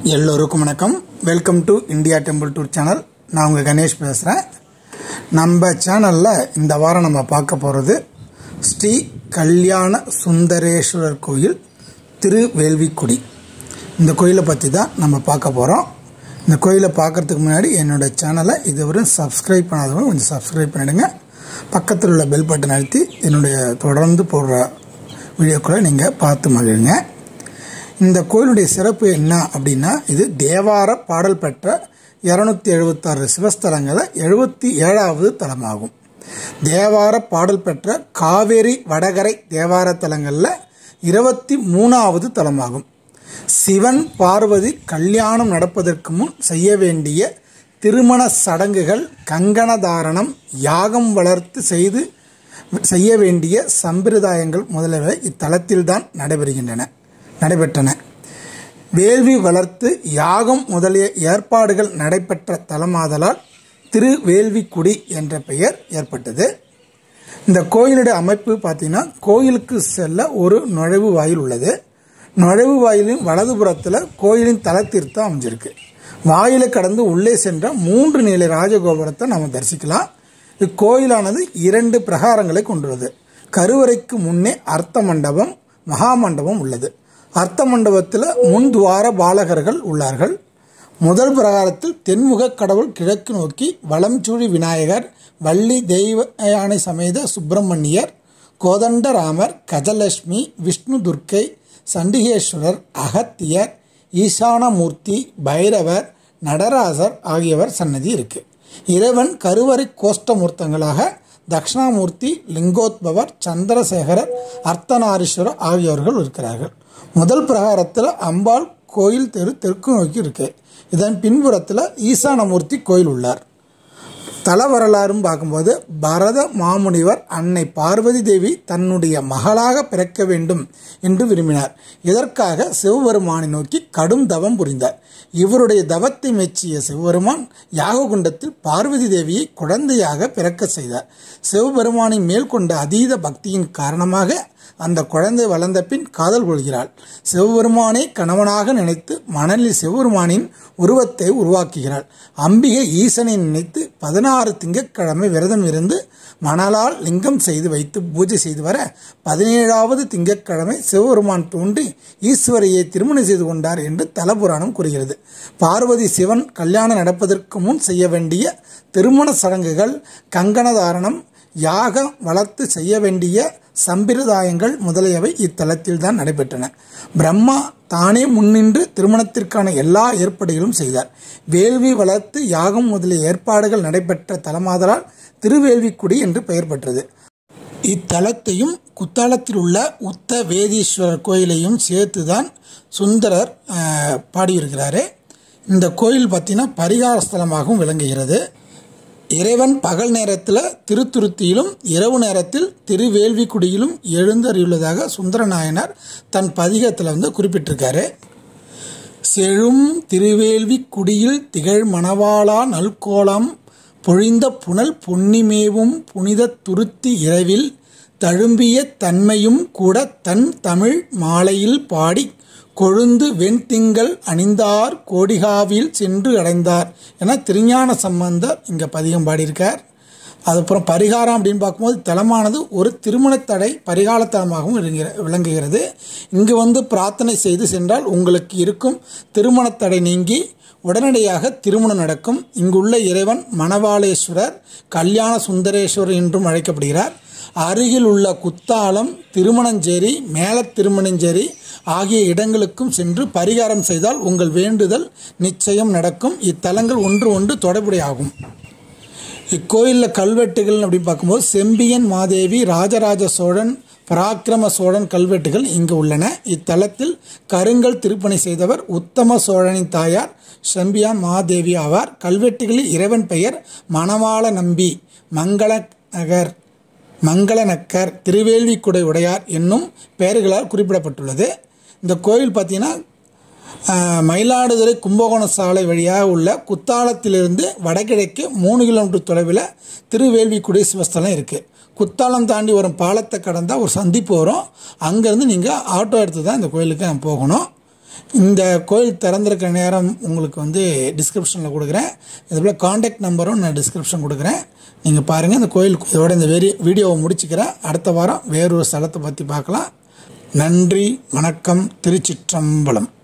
எல்லோருக்கும் வணக்கம் welcome to India temple tour channel நான் உங்கள் கணேஷ் பேசுகிறேன் நம்ம சேனலில் இந்த வாரம் நம்ம பார்க்க போகிறது ஸ்ரீ கல்யாண சுந்தரேஸ்வரர் கோயில் திருவேள்விக்குடி இந்த கோயிலை பற்றி தான் நம்ம பார்க்க போகிறோம் இந்த கோயிலை பார்க்குறதுக்கு முன்னாடி என்னோடய சேனலை இதுவரை சப்ஸ்கிரைப் பண்ணாதவங்க கொஞ்சம் சப்ஸ்கிரைப் பண்ணிடுங்க பக்கத்தில் உள்ள பெல் பட்டன் அழுத்தி என்னுடைய தொடர்ந்து போடுற வீடியோக்களை நீங்கள் பார்த்து மகிழுங்க இந்த கோயிலுடைய சிறப்பு என்ன அப்படின்னா இது தேவார பாடல் பெற்ற இரநூத்தி எழுபத்தாறு சிவஸ்தலங்களில் எழுபத்தி ஏழாவது தலமாகும் தேவார பாடல் பெற்ற காவேரி வடகரை தேவார தலங்களில் இருபத்தி மூணாவது தலமாகும் சிவன் பார்வதி கல்யாணம் நடப்பதற்கு முன் செய்ய வேண்டிய திருமண சடங்குகள் கங்கண தாரணம் யாகம் வளர்த்து செய்து செய்ய வேண்டிய சம்பிரதாயங்கள் முதலியவை இத்தலத்தில்தான் நடைபெறுகின்றன நடைபெற்றன வேள்வி வளர்த்து யாகம் முதலிய ஏற்பாடுகள் நடைபெற்ற தலமாதலால் திருவேள்விக்குடி என்ற பெயர் ஏற்பட்டது இந்த கோயிலுடைய அமைப்பு பார்த்தீங்கன்னா கோயிலுக்கு செல்ல ஒரு நுழைவு வாயில் உள்ளது நுழைவு வாயிலின் வலதுபுறத்தில் கோயிலின் தலத்தீர்த்தம் அமைஞ்சிருக்கு வாயிலை கடந்து உள்ளே சென்ற மூன்று நிலை ராஜகோபுரத்தை நம்ம தரிசிக்கலாம் இக்கோயிலானது இரண்டு பிரகாரங்களை கொண்டுள்ளது கருவறைக்கு முன்னே அர்த்த மண்டபம் மகா மண்டபம் உள்ளது அர்த்த மண்டபத்தில் முன் துவார பாலகர்கள் உள்ளார்கள் முதல் பிரகாரத்தில் தென்முக கடவுள் கிழக்கு நோக்கி வளம்சூழி விநாயகர் வள்ளி தெய்வ யானை சமேத சுப்பிரமணியர் கோதண்டராமர் கஜலட்சுமி விஷ்ணு துர்க்கை சண்டிகேஸ்வரர் அகத்தியர் ஈசானமூர்த்தி பைரவர் நடராசர் ஆகியவர் சன்னதி இருக்கு இறைவன் கருவறை கோஷ்டமூர்த்தங்களாக தக்ஷணாமூர்த்தி லிங்கோத்பவர் சந்திரசேகரர் அர்த்தநாரீஸ்வரர் ஆகியோர்கள் இருக்கிறார்கள் முதல் பிரகாரத்தில் அம்பாள் கோயில் தெரு தெற்கு நோக்கி இருக்கு இதன் பின்புறத்தில் ஈசானமூர்த்தி கோயில் உள்ளார் தல வரலாறும் பார்க்கும்போது பரத மாமுனிவர் அன்னை பார்வதி தேவி தன்னுடைய மகளாக பிறக்க வேண்டும் என்று விரும்பினார் இதற்காக சிவபெருமானை நோக்கி கடும் தவம் புரிந்தார் இவருடைய தவத்தை மெச்சிய சிவபெருமான் யாககுண்டத்தில் பார்வதி தேவியை குழந்தையாக பிறக்க செய்தார் சிவபெருமானின் மேல் கொண்ட அதீத பக்தியின் காரணமாக அந்த குழந்தை வளர்ந்த பின் காதல் கொள்கிறாள் சிவபெருமானை கணவனாக நினைத்து மணலில் சிவபெருமானின் உருவத்தை உருவாக்குகிறாள் அம்பிகை ஈசனை நினைத்து பதினாறு திங்கட்கிழமை விரதம் இருந்து மணலால் லிங்கம் செய்து வைத்து பூஜை செய்து வர பதினேழாவது திங்கட்கிழமை சிவபெருமான் தோன்றி ஈஸ்வரையை திருமணம் செய்து கொண்டார் என்று தலபுராணம் கூறுகிறது பார்வதி சிவன் கல்யாணம் நடப்பதற்கு முன் செய்ய வேண்டிய திருமண சடங்குகள் கங்கணதாரணம் யாகம் வளர்த்து செய்ய வேண்டிய சம்பிரதாயங்கள் முதலியவை இத்தலத்தில் தான் நடைபெற்றன பிரம்மா தானே முன்னின்று திருமணத்திற்கான எல்லா ஏற்பாடுகளும் செய்தார் வேள்வி வளர்த்து யாகம் முதலிய ஏற்பாடுகள் நடைபெற்ற தலமாதலால் திருவேள்விக்குடி என்று பெயர் பெற்றது இத்தலத்தையும் குத்தாலத்தில் உள்ள உத்த வேதீஸ்வரர் கோயிலையும் சேர்த்து தான் சுந்தரர் பாடியிருக்கிறாரு இந்த கோயில் பார்த்தீங்கன்னா பரிகார ஸ்தலமாகவும் விளங்குகிறது இறைவன் பகல் நேரத்தில் திருத்துருத்தியிலும் இரவு நேரத்தில் திருவேள்விக்குடியிலும் எழுந்தறியுள்ளதாக சுந்தரநாயனார் தன் பதிகத்தில் வந்து குறிப்பிட்டிருக்காரு செழும் திருவேள்விக்குடியில் திகழ் மணவாளா நல்கோலம் பொழிந்த புனல் பொன்னிமேவும் புனித துருத்தி இரவில் தழும்பிய தன்மையும் கூட தன் தமிழ் மாலையில் பாடி கொழுந்து வெண்திங்கள் அணிந்தார் கோடிகாவில் சென்று அடைந்தார் என திருஞான சம்பந்தர் இங்கே பதிகம் பாடியிருக்கார் அதுக்கப்புறம் பரிகாரம் அப்படின்னு பார்க்கும்போது தலமானது ஒரு திருமணத்தடை பரிகால தலமாகவும் விளங்குகிறது இங்கு வந்து பிரார்த்தனை செய்து சென்றால் உங்களுக்கு இருக்கும் திருமணத்தடை நீங்கி உடனடியாக திருமணம் நடக்கும் இங்குள்ள இறைவன் மணவாளேஸ்வரர் கல்யாண சுந்தரேஸ்வரர் என்றும் அழைக்கப்படுகிறார் அருகில் உள்ள குத்தாலம் திருமணஞ்சேரி மேல திருமணஞ்சேரி ஆகிய இடங்களுக்கும் சென்று பரிகாரம் செய்தால் உங்கள் வேண்டுதல் நிச்சயம் நடக்கும் இத்தலங்கள் ஒன்று ஒன்று தொடர்புடையாகும் இக்கோயிலில் கல்வெட்டுகள் அப்படின்னு பார்க்கும்போது செம்பியன் மாதேவி ராஜராஜ சோழன் பராக்கிரம சோழன் கல்வெட்டுகள் இங்கு உள்ளன இத்தலத்தில் கருங்கல் திருப்பணி செய்தவர் உத்தம சோழனின் தாயார் செம்பியான் மாதேவி ஆவார் கல்வெட்டுகளில் இறைவன் பெயர் மணவாள நம்பி மங்கள நகர் மங்களநக்கர் திருவேள்விக்குடை உடையார் என்னும் பெயர்களால் குறிப்பிடப்பட்டுள்ளது இந்த கோயில் பார்த்தீங்கன்னா மயிலாடுதுறை கும்பகோணம் சாலை வழியாக உள்ள குத்தாலத்திலிருந்து வடகிழக்கு மூணு கிலோமீட்டர் தொலைவில் திருவேள்விக்குடி சிவஸ்தலம் இருக்குது குத்தாலம் தாண்டி வரும் பாலத்தை கடந்தால் ஒரு சந்திப்பு வரும் அங்கேருந்து நீங்கள் ஆட்டோ எடுத்து தான் இந்த கோயிலுக்கு போகணும் இந்த கோயில் திறந்திருக்கிற நேரம் உங்களுக்கு வந்து டிஸ்கிரிப்ஷனில் கொடுக்குறேன் இதுபோல் காண்டாக்ட் நம்பரும் நான் டிஸ்கிரிப்ஷன் கொடுக்குறேன் நீங்கள் பாருங்கள் இந்த கோயில் இதோட இந்த வெரி வீடியோவை முடிச்சுக்கிறேன் அடுத்த வாரம் வேறொரு ஸ்தலத்தை பற்றி பார்க்கலாம் நன்றி வணக்கம் திருச்சிற்றம்பலம்